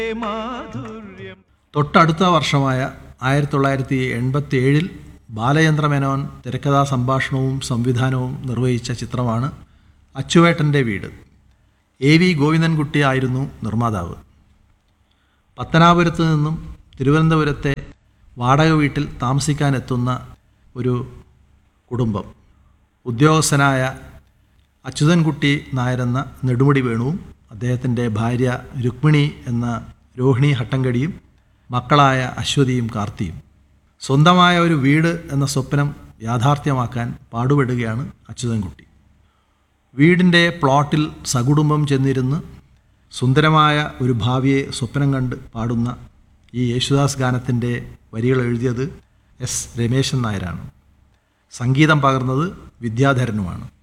മാധുര്യം തൊട്ടടുത്ത വർഷമായ ആയിരത്തി തൊള്ളായിരത്തി എൺപത്തി ഏഴിൽ ബാലചന്ദ്ര മേനോൻ തിരക്കഥാ സംഭാഷണവും സംവിധാനവും നിർവഹിച്ച ചിത്രമാണ് അച്ചുവേട്ടൻ്റെ വീട് എ വി ഗോവിന്ദൻകുട്ടി ആയിരുന്നു നിർമ്മാതാവ് പത്തനാപുരത്ത് നിന്നും തിരുവനന്തപുരത്തെ വാടക വീട്ടിൽ താമസിക്കാനെത്തുന്ന ഒരു കുടുംബം ഉദ്യോഗസ്ഥനായ അച്യുതൻകുട്ടി നായരെന്ന നെടുമുടി വേണുവും അദ്ദേഹത്തിൻ്റെ ഭാര്യ രുക്മിണി എന്ന രോഹിണി ഹട്ടങ്കടിയും മക്കളായ അശ്വതിയും കാർത്തിയും സ്വന്തമായ ഒരു വീട് എന്ന സ്വപ്നം യാഥാർത്ഥ്യമാക്കാൻ പാടുപെടുകയാണ് അച്യുതൻകുട്ടി വീടിൻ്റെ പ്ലോട്ടിൽ സകുടുംബം ചെന്നിരുന്ന് സുന്ദരമായ ഒരു ഭാവിയെ സ്വപ്നം കണ്ട് പാടുന്ന ഈ യേശുദാസ് ഗാനത്തിൻ്റെ വരികൾ എഴുതിയത് എസ് രമേശൻ നായരാണ് സംഗീതം പകർന്നത് വിദ്യാധരനുമാണ്